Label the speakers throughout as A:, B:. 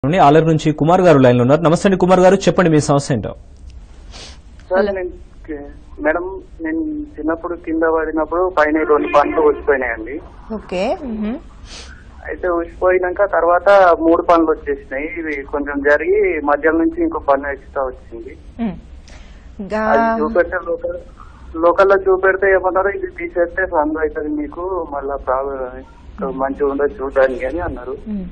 A: నుండి ఆలర్ నుంచి కుమార్ గారు లైన్ లో ఉన్నారు నమస్తే అండి కుమార్ గారు చెప్పండి మీ సమస్య ఏంటో
B: సార్ నేను మేడం నేను చిన్నప్పుడు కింద పడినప్పుడు పైన రెండు పండ్లు ఊసిపోయినాయండి
C: ఓకే మ్మ్.
B: అయితే ఊసిపోయినాక తర్వాత మూడు పనులు వచ్చేసినాయి ఇవి కొంచెం జరిగి మధ్య నుంచి ఇంకో పన్ను ఎక్స్ట్రా వచ్చింది
C: మ్మ్. గా-
B: అది చూపెడితే లోకల్ లోకల్లో చూపెడితే ఏమన్నారు ఇది తీసేస్తే సందు అవుతుంది మీకు మళ్ళా ప్రాబ్లం మంచిగా ఉండదు చూడడానికి అని అన్నారు
C: మ్మ్.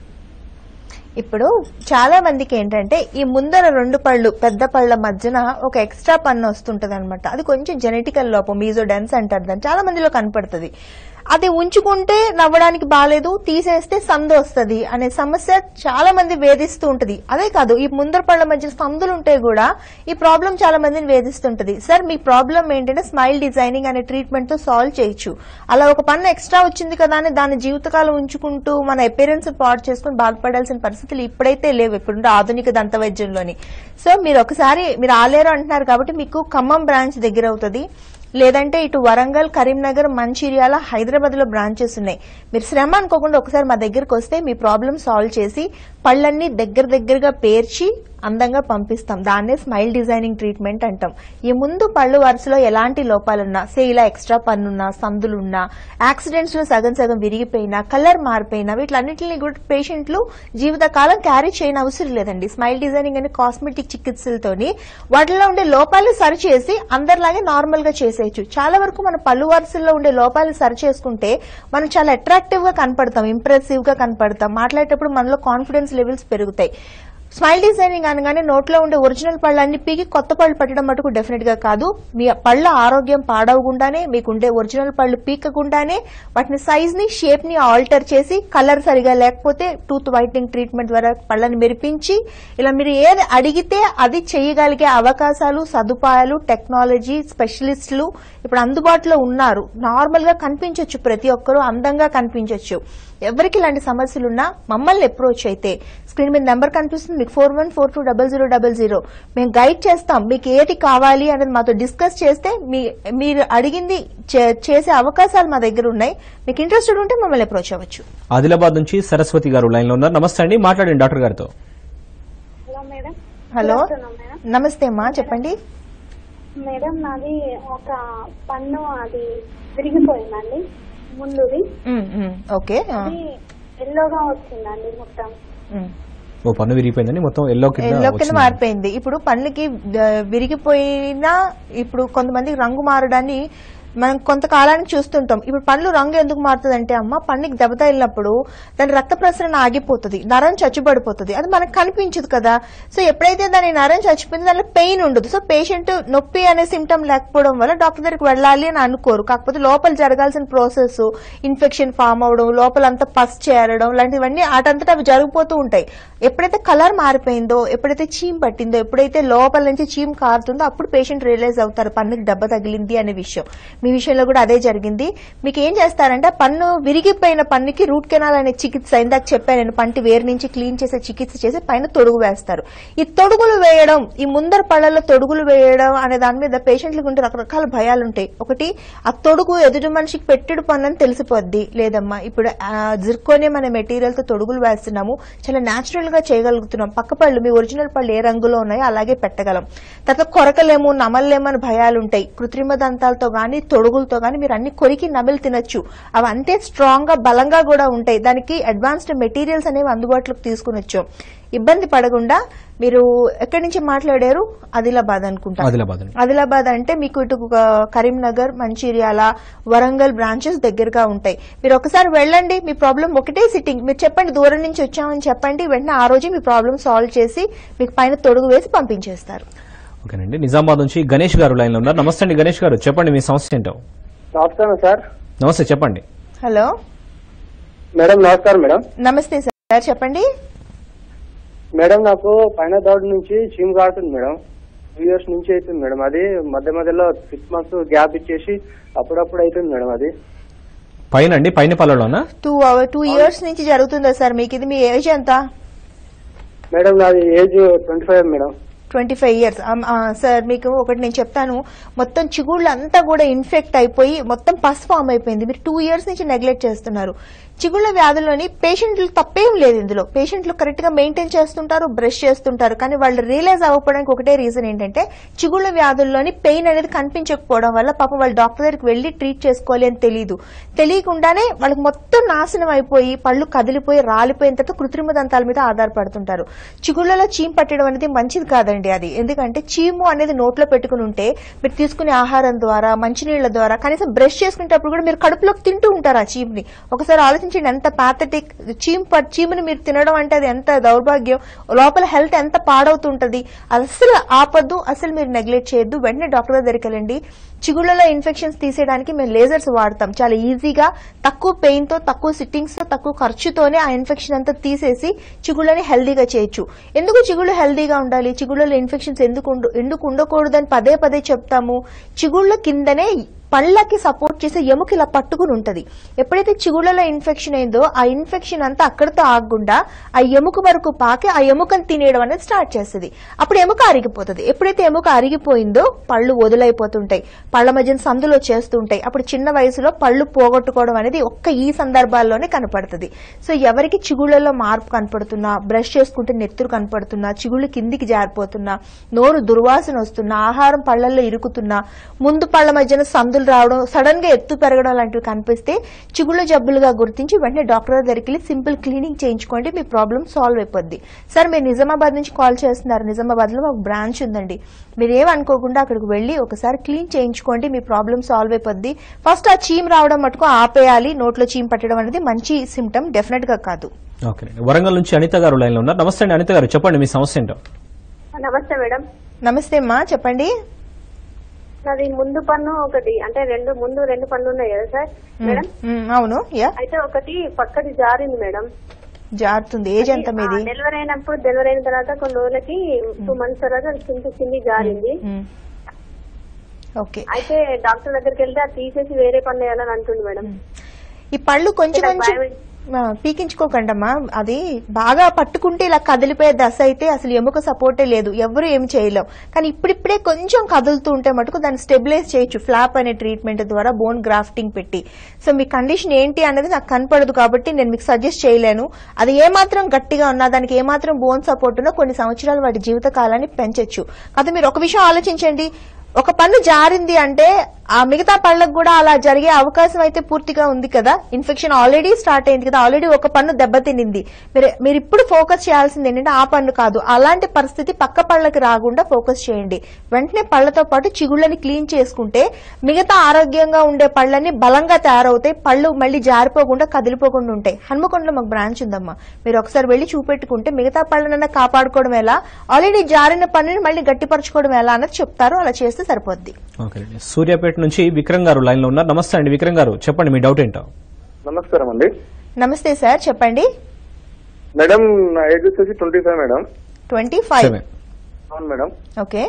C: ఇప్పుడు చాలా మందికి ఏంటంటే ఈ ముందర రెండు పళ్ళు పెద్ద పళ్ళ మధ్యన ఒక ఎక్స్ట్రా పన్ను వస్తుంటది అనమాట అది కొంచెం జెనెటికల్ లోపం మీజోడెన్స్ అంటారు దాన్ని చాలా మందిలో కనపడుతుంది అది ఉంచుకుంటే నవ్వడానికి బాగాలేదు తీసేస్తే సందు వస్తుంది అనే సమస్య చాలా మంది వేధిస్తూ ఉంటది అదే కాదు ఈ ముందర పళ్ళ మధ్య సందులు ఉంటే కూడా ఈ ప్రాబ్లం చాలా మందిని వేధిస్తుంటది సార్ మీ ప్రాబ్లం ఏంటంటే స్మైల్ డిజైనింగ్ అనే ట్రీట్మెంట్ తో సాల్వ్ చేయొచ్చు అలా ఒక పన్ను ఎక్స్ట్రా వచ్చింది కదా అని దాని జీవితకాలం ఉంచుకుంటూ మన అపీరెన్స్ పాడు చేసుకుని బాధపడాల్సిన పరిస్థితులు ఇప్పుడైతే లేవు ఇప్పుడుండే ఆధునిక దంత వైద్యంలోని సో మీరు ఒకసారి మీరు ఆలేరు అంటున్నారు కాబట్టి మీకు ఖమ్మం బ్రాంచ్ దగ్గర అవుతుంది లేదంటే ఇటు వరంగల్ కరీంనగర్ మంచిర్యాల హైదరాబాద్ లో బ్రాంచెస్ ఉన్నాయి మీరు శ్రమ అనుకోకుండా ఒకసారి మా దగ్గరకు వస్తే మీ ప్రాబ్లం సాల్వ్ చేసి పళ్ళన్నీ దగ్గర దగ్గరగా పేర్చి అందంగా పంపిస్తాం దాన్నే స్మైల్ డిజైనింగ్ ట్రీట్మెంట్ అంటాం ఈ ముందు పళ్ళు వరుసలో ఎలాంటి లోపాలున్నా సే ఇలా ఎక్స్ట్రా పన్నున్నా సందులున్నా యాక్సిడెంట్స్ లో సగం సగం విరిగిపోయినా కలర్ మారిపోయినా వీటిలన్నింటినీ కూడా పేషెంట్లు జీవితకాలం క్యారీ చేయని అవసరం లేదండి స్మైల్ డిజైనింగ్ అనే కాస్మెటిక్ చికిత్సలతోని వాటిలో ఉండే లోపాలు సరిచేసి అందరిలాగే నార్మల్ గా చేసేయచ్చు చాలా వరకు మన పళ్ళు వరుసల్లో ఉండే లోపాలు సరి చేసుకుంటే మనం చాలా అట్రాక్టివ్ గా కనపడతాం ఇంప్రెసివ్ గా కనపడతాం మాట్లాడేటప్పుడు మనలో కాన్ఫిడెన్స్ లెవెల్స్ పెరుగుతాయి స్మైల్ డిజైనింగ్ అనగానే నోట్లో ఉండే ఒరిజినల్ పళ్ళన్ని పీకి కొత్త పళ్ళు పెట్టడం మటుకు డెఫినెట్ గా కాదు మీ పళ్ళ ఆరోగ్యం పాడవకుండానే మీకుండే ఒరిజినల్ పళ్ళు పీకకుండానే వాటిని సైజ్ ని షేప్ ని ఆల్టర్ చేసి కలర్ సరిగా లేకపోతే టూత్ వైట్నింగ్ ట్రీట్మెంట్ ద్వారా పళ్ళని మెరిపించి ఇలా మీరు ఏది అడిగితే అది చేయగలిగే అవకాశాలు సదుపాయాలు టెక్నాలజీ స్పెషలిస్టులు ఇప్పుడు అందుబాటులో ఉన్నారు నార్మల్ గా కనిపించవచ్చు ప్రతి ఒక్కరూ అందంగా కనిపించవచ్చు ఎవరికి ఇలాంటి సమస్యలున్నా మమ్మల్ని అప్రోచ్ అయితే స్క్రీన్ మీద నెంబర్ కనిపిస్తుంది మీకు four one four two double zero double zero మేము గైడ్ చేస్తాం మీకు ఏటి కావాలి అనేది మాతో డిస్కస్ చేస్తే మీ మీరు అడిగింది చే- చేసే అవకాశాలు మా దగ్గర ఉన్నాయి మీకు ఇంట్రెస్టెడ్ ఉంటే మమ్మల్ని అప్రోచ్ అవ్వచ్చు
A: ఆదిలాబాద్ నుంచి సరస్వతి గారు లైన్ లో ఉన్నారు నమస్తే అండి మాట్లాడండి డాక్టర్ గారితో
D: hello madam
C: hello
D: Good afternoon, madam
C: నమస్తే అమ్మా చెప్పండి
D: మేడం నాది ఒక పన్ను అది విరిగిపోయిందండి ముందుది
C: ఉమ్, ఉమ్, ఓకే ఆ,
D: అది ఎల్లోగా వచ్చిందండి మొత్తం
C: ఉమ్.
A: ఓ పన్ను విరిగిపోయిందని మొత్తం ఎల్లో కింద
C: ఎల్లో కింద
A: వచ్చింది.
C: మారిపోయింది ఇప్పుడు పళ్ళకి ద- విరిగిపోయినా ఇప్పుడు కొంతమంది రంగు మారడాన్ని మనం కొంతకాలానికి చూస్తుంటాం ఇప్పుడు పండ్లు రంగు ఎందుకు మారుతుంది అంటే అమ్మ పండుకి దెబ్బ తగిలినప్పుడు దాని రక్త ప్రసరణ ఆగిపోతుంది నరం చచ్చిపడిపోతుంది అది మనకు కనిపించదు కదా సో ఎప్పుడైతే దాని నరం చచ్చిపోయింది దానిలో పెయిన్ ఉండదు సో పేషెంట్ నొప్పి అనే సిమ్టమ్ లేకపోవడం వల్ల డాక్టర్ దగ్గరికి వెళ్ళాలి అని అనుకోరు కాకపోతే లోపల జరగాల్సిన ప్రాసెస్ ఇన్ఫెక్షన్ ఫామ్ అవడం లోపలంతా పస్ చేరడం లాంటివన్నీ ఆటంతటా అవి జరిగిపోతూ ఉంటాయి ఎప్పుడైతే కలర్ మారిపోయిందో ఎప్పుడైతే చీమ్ పట్టిందో ఎప్పుడైతే లోపల నుంచి చీమ్ కారుతుందో అప్పుడు పేషెంట్ రియలైజ్ అవుతారు పన్నుకి దెబ్బ తగిలింది అనే విషయం మీ విషయంలో కూడా అదే జరిగింది మీకు ఏం చేస్తారంటే పన్ను విరిగిపోయిన పన్నుకి రూట్ కెనాల్ అనే చికిత్స ఇందాక చెప్పాను నేను పంటి వేరు నుంచి క్లీన్ చేసే చికిత్స చేసి పైన తొడుగు వేస్తారు ఈ తొడుగులు వేయడం ఈ ముందర పళ్ళలో తొడుగులు వేయడం అనే దాని మీద పేషెంట్లకు ఉంటే రకరకాల భయాలు ఉంటాయి ఒకటి ఆ తొడుగు ఎదుటి మనిషికి పెట్టిడు పన్ను అని తెలిసిపోద్ది లేదమ్మా ఇప్పుడు జిర్కోనియం అనే మెటీరియల్ తో తొడుగులు వేస్తున్నాము చాలా న్యాచురల్ గా చేయగలుగుతున్నాం పక్క పళ్ళు మీ ఒరిజినల్ పళ్ళు ఏ రంగులో ఉన్నాయో అలాగే పెట్టగలం తర్వాత కొరకలేము నమలలేము అని భయాలు ఉంటాయి కృత్రిమ దంతాలతో గానీ తొడుగులతో గానీ మీరు అన్ని కొరికి నమిలి తినొచ్చు అవి అంతే స్ట్రాంగ్ గా బలంగా కూడా ఉంటాయి దానికి అడ్వాన్స్డ్ మెటీరియల్స్ అనేవి అందుబాటులోకి తీసుకునొచ్చు ఇబ్బంది పడకుండా మీరు ఎక్కడి నుంచి మాట్లాడారు ఆదిలాబాద్ అనుకుంటా
A: ఆదిలాబాద్ అండి
C: ఆదిలాబాద్ అంటే మీకు ఇటు ఒక కరీంనగర్ మంచిర్యాల వరంగల్ బ్రాంచెస్ దగ్గరగా ఉంటాయి మీరు ఒకసారి వెళ్ళండి మీ ప్రాబ్లం ఒకటే సిట్టింగ్ మీరు చెప్పండి దూరం నుంచి వచ్చామని చెప్పండి వెంటనే ఆ రోజే మీ ప్రాబ్లం సాల్వ్ చేసి మీకు పైన తొడుగు వేసి పంపించేస్తారు
A: ఓకేనండి నిజామాబాద్ నుంచి గణేష్ గారు లైన్ లో ఉన్నారు నమస్తే అండి గణేష్ గారు చెప్పండి మీ సమస్య ఏంటో
B: నమస్కారం సార్
A: నమస్తే చెప్పండి
C: హలో
B: మేడం నమస్కారం మేడం
C: నమస్తే సార్ చెప్పండి
B: మేడం నాకు పైన దౌడు నుంచి చీమ్ కాడుతుంది మేడం టూ ఇయర్స్ నుంచి అవుతుంది మేడం అది మధ్య మధ్యలో సిక్స్ మంత్స్ గ్యాప్ ఇచ్చేసి అప్పుడప్పుడు అవుతుంది మేడం అది
A: పైన అండి పైన పళ్ళలోనా
C: టూ టూ ఇయర్స్ నుంచి జరుగుతుందా సార్ మీకు ఇది మీ ఏజ్ ఎంత
B: మేడం నాది age twenty five madam
C: twenty five years sir మీకు ఒకటి నేను చెప్తాను మొత్తం చిగుళ్ళు అంతా కూడా ఇన్ఫెక్ట్ అయిపోయి మొత్తం పస్ ఫామ్ అయిపోయింది మీరు టూ ఇయర్స్ నుంచి నెగ్లెక్ట్ చేస్తున్నారు చిగుళ్ళ వ్యాధుల్లోని పేషెంట్లు తప్పేం లేదు ఇందులో పేషెంట్లు కరెక్ట్ గా మెయింటైన్ చేస్తుంటారు బ్రష్ చేస్తుంటారు కానీ వాళ్ళు రియలైజ్ అవ్వకపోవడానికి ఒకటే రీజన్ ఏంటంటే చిగుళ్ళ వ్యాధుల్లోని పెయిన్ అనేది కనిపించకపోవడం వల్ల పాపం వాళ్ళు డాక్టర్ దగ్గరికి వెళ్లి ట్రీట్ చేసుకోవాలి అని తెలియదు తెలియకుండానే వాళ్ళకి మొత్తం నాశనం అయిపోయి పళ్ళు కదిలిపోయి రాలిపోయిన తర్వాత కృత్రిమ దంతాల మీద ఆధారపడుతుంటారు చిగుళ్ళలో చీమ్ పట్టడం అనేది మంచిది కాదండి అది ఎందుకంటే చీము అనేది నోట్లో పెట్టుకుని ఉంటే మీరు తీసుకునే ఆహారం ద్వారా మంచినీళ్ల ద్వారా కనీసం బ్రష్ చేసుకునేటప్పుడు కూడా మీరు కడుపులోకి తింటూ ఉంటారు ఆ చీమ్ని ఒకసారి ఆలోచించండి ఎంత పాథటిక్ చీమ్ ప- చీముని మీరు తినడం అంటే అది ఎంత దౌర్భాగ్యం లోపల హెల్త్ ఎంత పాడవుతుంటది అసలు ఆపద్దు అసలు మీరు నెగ్లెక్ట్ చేయొద్దు వెంటనే డాక్టర్ దగ్గరికి వెళ్ళండి చిగుళ్ళలో ఇన్ఫెక్షన్స్ తీసేయడానికి మేము లేజర్స్ వాడతాం చాలా ఈజీగా తక్కువ పెయిన్ తో తక్కువ సిట్టింగ్స్ తో తక్కువ ఖర్చుతోనే ఆ ఇన్ఫెక్షన్ అంతా తీసేసి చిగుళ్ళని హెల్దీగా చేయొచ్చు ఎందుకు చిగుళ్ళు హెల్దీగా ఉండాలి చిగుళ్ళలో ఇన్ఫెక్షన్స్ ఎందుకు ఉండు- ఎందుకు ఉండకూడదని పదే పదే చెప్తాము చిగుళ్ళ కిందనే పళ్ళకి సపోర్ట్ చేసే ఎముక ఇలా పట్టుకుని ఉంటది ఎప్పుడైతే చిగుళ్ళలో ఇన్ఫెక్షన్ అయిందో ఆ ఇన్ఫెక్షన్ అంతా అక్కడితో ఆగకుండా ఆ ఎముక వరకు పాకి ఆ ఎముకను తినేయడం అనేది స్టార్ట్ చేస్తుంది అప్పుడు ఎముక అరిగిపోతుంది ఎప్పుడైతే ఎముక అరిగిపోయిందో పళ్ళు వదులైపోతుంటాయి పళ్ళ మధ్యన సందులో చేస్తుంటాయి అప్పుడు చిన్న వయసులో పళ్ళు పోగొట్టుకోవడం అనేది ఒక్క ఈ సందర్భాల్లోనే కనపడుతుంది సో ఎవరికి చిగుళ్ళలో మార్పు కనపడుతున్నా బ్రష్ చేసుకుంటే నెత్తురు కనపడుతున్నా చిగుళ్ళు కిందికి జారిపోతున్నా నోరు దుర్వాసన వస్తున్నా ఆహారం పళ్ళల్లో ఇరుకుతున్నా ముందు పళ్ళ మధ్యన సందులు రావడం సడన్ గా ఎత్తు పెరగడం లాంటివి కనిపిస్తే చిగుళ్ళ జబ్బులుగా గుర్తించి వెంటనే డాక్టర్ దగ్గరికి వెళ్ళి సింపుల్ క్లీనింగ్ చేయించుకోండి మీ ప్రాబ్లం సాల్వ్ అయిపోద్ది సార్ మీరు నిజామాబాద్ నుంచి కాల్ చేస్తున్నారు నిజామాబాద్ లో మాకు బ్రాంచ్ ఉందండి మీరు ఏమనుకోకుండా అక్కడికి వెళ్ళి ఒకసారి క్లీన్ చేయించుకోండి మీ ప్రాబ్లం సాల్వ్ అయిపోద్ది ఫస్ట్ ఆ చీమ్ రావడం మటుకు ఆపేయాలి నోట్లో చీమ్ పట్టడం అనేది మంచి సిమ్టమ్ డెఫినెట్ గా కాదు
A: ఓకే వరంగల్ నుంచి అనిత గారు లైన్ లో ఉన్నారు నమస్తే అండి అనిత గారు చెప్పండి మీ సమస్య ఏంటో
D: నమస్తే మేడం
C: నమస్తే అమ్మా చెప్పండి
D: నాది ముందు పన్ను ఒకటి అంటే రెండు ముందు రెండు పనులు ఉన్నాయి కదా సార్ మేడం
C: మ్, అవును యా
D: అయితే ఒకటి పక్కది జారింది మేడం
C: జారుతుంది ఏజ్ ఎంత మీది
D: డెలివరీ అయినప్పుడు డెలివరీ అయిన తర్వాత కొన్ని రోజులకి టూ మంత్స్ తర్వాత అది కింద కింది జారింది
C: మ్. ఓకే
D: అయితే డాక్టర్ దగ్గరికి వెళ్తే అది తీసేసి వేరే పన్ను వేయాలని అంటుంది మేడం
C: ఈ పళ్ళు కొంచెం
D: నాకు
C: కొంచెం
D: భయం
C: ఆ, పీకించుకోకండమ్మా అది బాగా పట్టుకుంటే ఇలా కదిలిపోయే దశ అయితే అసలు ఎముక సపోర్టే లేదు ఎవరు ఏం చేయలేం కానీ ఇప్పుడిప్పుడే కొంచెం కదులుతూ ఉంటే మటుకు దాన్ని స్టెబిలైజ్ చేయొచ్చు ఫ్లాప్ అనే ట్రీట్మెంట్ ద్వారా బోన్ గ్రాఫ్టింగ్ పెట్టి సో మీ కండిషన్ ఏంటి అనేది నాకు కనపడదు కాబట్టి నేను మీకు సజెస్ట్ చేయలేను అది ఏమాత్రం గట్టిగా ఉన్నా దానికి ఏమాత్రం బోన్ సపోర్ట్ ఉన్నా కొన్ని సంవత్సరాలు వాటి జీవిత కాలాన్ని పెంచొచ్చు కాదు మీరు ఒక విషయం ఆలోచించండి ఒక పన్ను జారింది అంటే ఆ మిగతా పళ్ళకు కూడా అలా జరిగే అవకాశం అయితే పూర్తిగా ఉంది కదా ఇన్ఫెక్షన్ ఆల్రెడీ స్టార్ట్ అయింది కదా ఆల్రెడీ ఒక పన్ను దెబ్బతినింది మీరు మీరు ఇప్పుడు ఫోకస్ చేయాల్సింది ఏంటంటే ఆ పన్ను కాదు అలాంటి పరిస్థితి పక్క పళ్ళకి రాకుండా ఫోకస్ చేయండి వెంటనే పళ్ళతో పాటు చిగుళ్ళని క్లీన్ చేసుకుంటే మిగతా ఆరోగ్యంగా ఉండే పళ్ళని బలంగా తయారవుతాయి పళ్ళు మళ్ళీ జారిపోకుండా కదిలిపోకుండా ఉంటాయి హన్మకొండలో మాకు బ్రాంచ్ ఉందమ్మా మీరు ఒకసారి వెళ్లి చూపెట్టుకుంటే మిగతా పళ్ళనన్నా కాపాడుకోవడం ఎలా ఆల్రెడీ జారిన పన్నుని మళ్ళీ గట్టిపరచుకోవడం ఎలా అన్నది చెప్తారు అలా చేస్తే సరిపోద్ది
A: ఓకే అండి సూర్యాపేట నుంచి విక్రమ్ గారు లైన్ లో ఉన్నారు నమస్తే అండి విక్రమ్ గారు చెప్పండి మీ డౌట్ ఏంటో
B: నమస్కారం అండి
C: నమస్తే సార్ చెప్పండి
B: మేడం నా ఏజ్ వచ్చేసి twenty five madam
C: twenty five
A: seven
B: అవును మేడం
C: ఓకే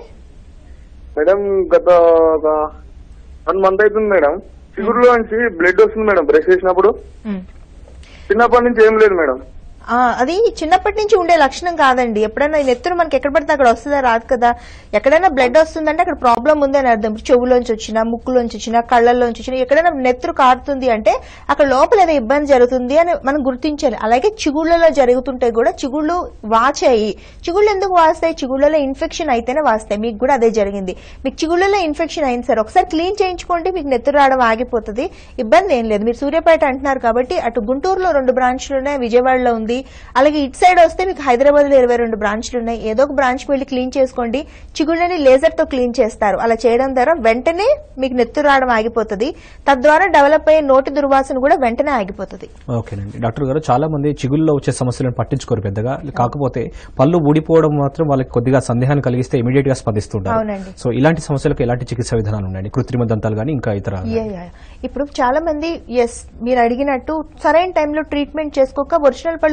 B: మేడం గత ఒక వన్ మంత్ అవుతుంది మేడం చిగురులో నుంచి బ్లడ్ వస్తుంది మేడం బ్రష్ చేసినప్పుడు
C: మ్.
B: చిన్నప్పటి నుంచి ఏం లేదు మేడం
C: ఆ, అది చిన్నప్పటి నుంచి ఉండే లక్షణం కాదండి ఎప్పుడైనా ఈ నెత్తురు మనకి ఎక్కడ పడితే అక్కడ వస్తుందా రాదు కదా ఎక్కడైనా బ్లడ్ వస్తుందంటే అక్కడ ప్రాబ్లం ఉంది అని అర్థం ఇప్పుడు చెవులోంచి వచ్చినా ముక్కులోంచి వచ్చినా కళ్ళల్లోంచి వచ్చినా ఎక్కడైనా నెత్తురు కారుతుంది అంటే అక్కడ లోపల ఏదో ఇబ్బంది జరుగుతుంది అని మనం గుర్తించాలి అలాగే చిగుళ్ళలో జరుగుతుంటే కూడా చిగుళ్ళు వాచాయి చిగుళ్ళు ఎందుకు వాస్తాయి చిగుళ్ళలో ఇన్ఫెక్షన్ అయితేనే వాస్తాయి మీకు కూడా అదే జరిగింది మీకు చిగుళ్ళలో ఇన్ఫెక్షన్ అయింది సార్ ఒకసారి క్లీన్ చేయించుకోండి మీకు నెత్తురు రావడం ఆగిపోతుంది ఇబ్బంది ఏం లేదు మీరు సూర్యాపేట అంటున్నారు కాబట్టి అటు గుంటూరులో రెండు బ్రాంచ్లు ఉన్నాయి విజయవాడలో ఉంది అలాగే ఇటు సైడ్ వస్తే మీకు హైదరాబాద్ లో ఇరవై రెండు బ్రాంచ్లు ఉన్నాయి ఏదో ఒక బ్రాంచ్ వెళ్ళి క్లీన్ చేసుకోండి చిగుళ్ళని లేజర్ తో క్లీన్ చేస్తారు అలా చేయడం ద్వారా వెంటనే మీకు నెత్తురు రావడం ఆగిపోతుంది తద్వారా డెవలప్ అయ్యే నోటి దుర్వాసన కూడా వెంటనే ఆగిపోతుంది
A: ఓకేనండి డాక్టర్ గారు చాలా మంది చిగుల్లో వచ్చే సమస్యలను పట్టించుకోరు పెద్దగా కాకపోతే పళ్ళు ఊడిపోవడం మాత్రం వాళ్ళకి కొద్దిగా సందేహాన్ని కలిగిస్తే ఇమీడియట్ గా స్పందిస్తుంటారు
C: అవునండి.
A: సో ఇలాంటి సమస్యలకు ఎలాంటి చికిత్సా విధానాలు ఉన్నాయండి కృత్రిమ దంతాలు కానీ ఇంకా ఇతర
C: యా, యా, యా. ఇప్పుడు చాలా మంది ఎస్ మీరు అడిగినట్టు సరైన టైంలో ట్రీట్మెంట్ చేసుకోక ఒరిజినల్ పళ్ళు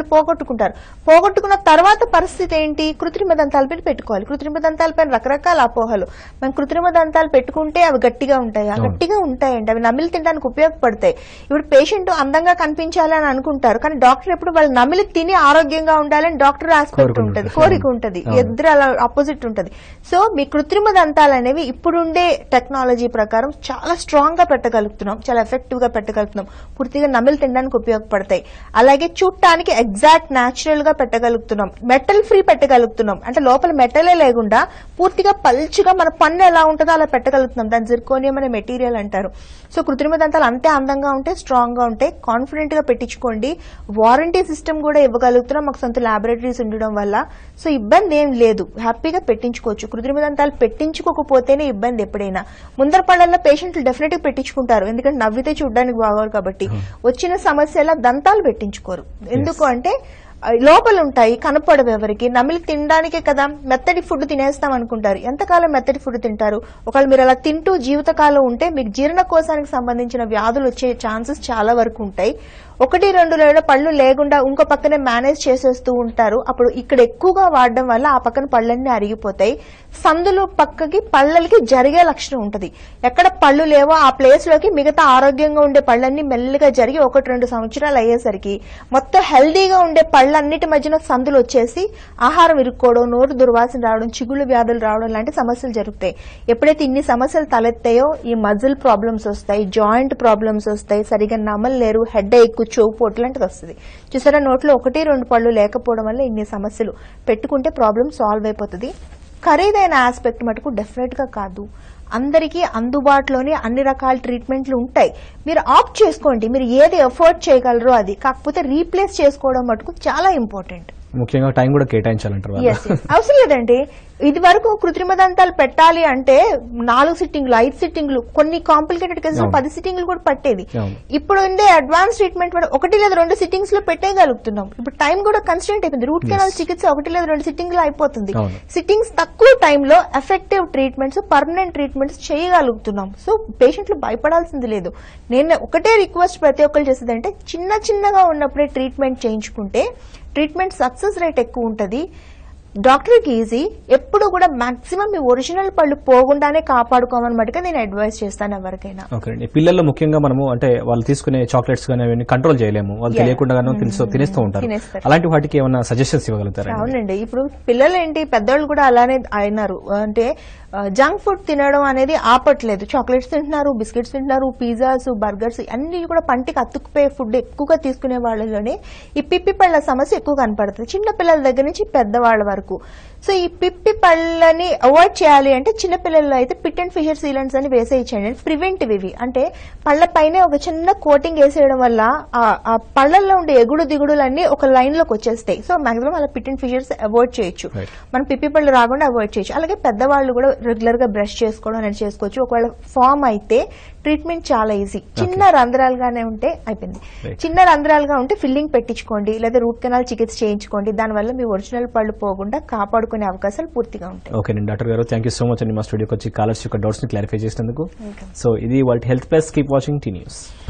C: పోగొట్టుకుంటారు పోగొట్టుకున్న తర్వాత పరిస్థితి ఏంటి కృత్రిమ దంతాలపైన పెట్టుకోవాలి కృత్రిమ దంతాలపైన రకరకాల అపోహలు మనం కృత్రిమ దంతాలు పెట్టుకుంటే అవి గట్టిగా ఉంటాయి
A: అవును.
C: గట్టిగా ఉంటాయండి అవి నమిలి తినడానికి ఉపయోగపడతాయి ఇప్పుడు పేషెంట్ అందంగా కనిపించాలి అని అనుకుంటారు కానీ డాక్టర్ ఎప్పుడు వాళ్ళు నమిలి తిని ఆరోగ్యంగా ఉండాలని డాక్టర్ ఆస్పెక్ట్
A: కోరిక
C: ఉంటది
A: ఉంటుంది.
C: కోరిక ఉంటది
A: అవును.
C: ఇద్దరు అలా ఆపోజిట్ ఉంటది సో మీ కృత్రిమ దంతాలు అనేవి ఇప్పుడుండే టెక్నాలజీ ప్రకారం చాలా స్ట్రాంగ్ గా పెట్టగలుగుతున్నాం చాలా ఎఫెక్టివ్ గా పెట్టగలుగుతున్నాం పూర్తిగా నమిలి తినడానికి ఉపయోగపడతాయి అలాగే చూడటానికి ఎగ్జాక్ట్ న్యాచురల్ గా పెట్టగలుగుతున్నాం మెటల్ ఫ్రీ పెట్టగలుగుతున్నాం అంటే లోపల మెటలే లేకుండా పూర్తిగా పల్చగా మన పన్ను ఎలా ఉంటుందో అలా పెట్టగలుగుతున్నాం దాని జిర్కోనియం అనే మెటీరియల్ అంటారు సో కృత్రిమ దంతాలు అంతే అందంగా ఉంటాయి స్ట్రాంగ్ గా ఉంటాయి కాన్ఫిడెంట్ గా పెట్టించుకోండి వారంటీ సిస్టమ్ కూడా ఇవ్వగలుగుతున్నాం మాకు సొంత ల్యాబొరేటరీస్ ఉండడం వల్ల సో ఇబ్బంది ఏం లేదు హ్యాపీగా పెట్టించుకోవచ్చు కృత్రిమ దంతాలు పెట్టించుకోకపోతేనే ఇబ్బంది ఎప్పుడైనా ముందర పళ్ళల్లో పేషెంట్లు డెఫినెట్ గా పెట్టించుకుంటారు ఎందుకంటే నవ్వితే చూడడానికి బాగోరు కాబట్టి వచ్చిన సమస్యల దంతాలు పెట్టించుకోరు ఎందుకు అంటే ఆ, లోపల ఉంటాయి కనపడవు ఎవరికి నమిలి తినడానికే కదా మెత్తటి ఫుడ్ తినేస్తాం అనుకుంటారు ఎంతకాలం మెత్తటి ఫుడ్ తింటారు ఒకవేళ మీరు అలా తింటూ జీవితకాలం ఉంటే మీకు జీర్ణకోశానికి సంబంధించిన వ్యాధులు వచ్చే ఛాన్సెస్ చాలా వరకు ఉంటాయి ఒకటి రెండు లేదా పళ్ళు లేకుండా ఇంకో పక్కనే మేనేజ్ చేసేస్తూ ఉంటారు అప్పుడు ఇక్కడ ఎక్కువగా వాడడం వల్ల ఆ పక్కన పళ్ళన్నీ అరిగిపోతాయి సందులు పక్కకి పళ్ళకి జరిగే లక్షణం ఉంటది ఎక్కడ పళ్ళు లేవో ఆ ప్లేస్ లోకి మిగతా ఆరోగ్యంగా ఉండే పళ్ళన్నీ మెల్లిగా జరిగి ఒకటి రెండు సంవత్సరాలు అయ్యేసరికి మొత్తం హెల్దీగా ఉండే పళ్ళన్నిటి మధ్యన సందులు వచ్చేసి ఆహారం ఇరుక్కోవడం నోరు దుర్వాసన రావడం చిగుళ్ళు వ్యాధులు రావడం లాంటి సమస్యలు జరుగుతాయి ఎప్పుడైతే ఇన్ని సమస్యలు తలెత్తాయో ఈ మజిల్ ప్రాబ్లమ్స్ వస్తాయి జాయింట్ ప్రాబ్లమ్స్ వస్తాయి సరిగా నమలలేరు హెడ్ ఎక్కువ చెవుపోటు లాంటిది వస్తుంది చూసారా నోట్లో ఒకటి రెండు పళ్ళు లేకపోవడం వల్ల ఇన్ని సమస్యలు పెట్టుకుంటే ప్రాబ్లం సాల్వ్ అయిపోతుంది ఖరీదైన ఆస్పెక్ట్ మటుకు డెఫినెట్ గా కాదు అందరికీ అందుబాటులోనే అన్ని రకాల ట్రీట్మెంట్లు ఉంటాయి మీరు ఆప్ట్ చేసుకోండి మీరు ఏది ఎఫోర్డ్ చేయగలరో అది కాకపోతే రీప్లేస్ చేసుకోవడం మటుకు చాలా ఇంపార్టెంట్
A: ముఖ్యంగా టైం కూడా కేటాయించాలంటారు వాళ్ళు.
C: Yes, yes. అవసరం లేదండి ఇది వరకు కృత్రిమ దంతాలు పెట్టాలి అంటే నాలుగు సిట్టింగ్లు ఐదు సిట్టింగ్లు కొన్ని కాంప్లికేటెడ్ కేసెస్
A: అవును.
C: పది సిట్టింగ్లు కూడా పట్టేది
A: అవును.
C: ఇప్పుడు ఉండే అడ్వాన్స్ ట్రీట్మెంట్ వల్ల ఒకటి లేదా రెండు సిట్టింగ్స్ లో పెట్టేయగలుగుతున్నాం ఇప్పుడు టైం కూడా కన్స్టెంట్ అయిపోయింది రూట్ కెనాల్ చికిత్స ఒకటి లేదా రెండు సిట్టింగ్ లో అయిపోతుంది
A: అవును.
C: సిట్టింగ్స్ తక్కువ టైంలో ఎఫెక్టివ్ ట్రీట్మెంట్స్ పర్మనెంట్ ట్రీట్మెంట్స్ చేయగలుగుతున్నాం సో పేషెంట్లు భయపడాల్సింది లేదు నేను ఒకటే రిక్వెస్ట్ ప్రతి ఒక్కరు చేసేది అంటే చిన్న చిన్నగా ఉన్నప్పుడే ట్రీట్మెంట్ చేయించుకుంటే ట్రీట్మెంట్ సక్సెస్ రేట్ ఎక్కువ ఉంటుంది డాక్టర్కి ఈజీ ఎప్పుడు కూడా మాక్సిమం మీ ఒరిజినల్ పళ్ళు పోకుండానే కాపాడుకోమని మటుగా నేను అడ్వైస్ చేస్తాను ఎవరికైనా
A: ఓకే అండి పిల్లల్లో ముఖ్యంగా మనము అంటే వాళ్ళు తీసుకునే చాక్లెట్స్ కానీ అవన్నీ కంట్రోల్ చేయలేము వాళ్ళు
C: Yeah.
A: తెలియకుండానో తెలుసు తినేస్తూ ఉంటారు
C: తినేస్తారు.
A: అలాంటి వాటికి ఏమైనా సజెషన్స్ ఇవ్వగలుగుతారా
C: అవునండి ఇప్పుడు పిల్లలు ఏంటి పెద్దవాళ్ళు కూడా అలానే అయినారు అంటే జంక్ ఫుడ్ తినడం అనేది ఆపట్లేదు చాక్లెట్స్ తింటున్నారు బిస్కెట్స్ తింటున్నారు పిజ్జాస్ బర్గర్స్ అన్ని కూడా పంటికి అతుక్కుపోయే ఫుడ్ ఎక్కువగా తీసుకునే వాళ్ళలోనే ఈ పిప్పి పళ్ళ సమస్య ఎక్కువ కనపడుతుంది చిన్న పిల్లల దగ్గర నుంచి పెద్దవాళ్ళ వరకు సో ఈ పిప్పి పళ్ళని అవాయిడ్ చేయాలి అంటే చిన్న పిల్లల్లో అయితే పిట్ అండ్ ఫిషర్ సీలెంట్స్ అని వేసేయించండి ప్రివెంటివ్ ఇవి అంటే పళ్ళ పైన ఒక చిన్న కోటింగ్ వేసేయడం వల్ల ఆ- ఆ పళ్ళల్లో ఉండే ఎగుడు దిగుడులన్నీ ఒక లైన్ లోకి వచ్చేస్తాయి సో మాక్సిమం అలా పిట్ అండ్ ఫిషర్స్ అవాయిడ్ చేయొచ్చు
A: Right.
C: మనం పిప్పి పళ్ళు రాకుండా అవాయిడ్ చేయొచ్చు అలాగే పెద్దవాళ్ళు కూడా రెగ్యులర్ గా బ్రష్ చేసుకోవడం అనేది చేసుకోవచ్చు ఒకవేళ ఫామ్ అయితే ట్రీట్మెంట్ చాలా ఈజీ చిన్న రంధ్రాలుగానే ఉంటే అయిపోయింది
A: Right.
C: చిన్న రంధ్రాలుగా ఉంటే ఫిల్లింగ్ పెట్టించుకోండి లేదా రూట్ కెనాల్ చికిత్స చేయించుకోండి దానివల్ల మీ ఒరిజినల్ పళ్ళు పోకుండా కాపాడుకునే అవకాశాలు పూర్తిగా ఉంటాయి
A: ఓకే అండి డాక్టర్ గారు థ్యాంక్ యూ సో మచ్ అండి మా స్టూడియోకి వచ్చి కాలర్స్ యొక్క డౌట్స్ ని క్లారిఫై చేసినందుకు సో ఇది వాళ్ళ health plus keep watching T news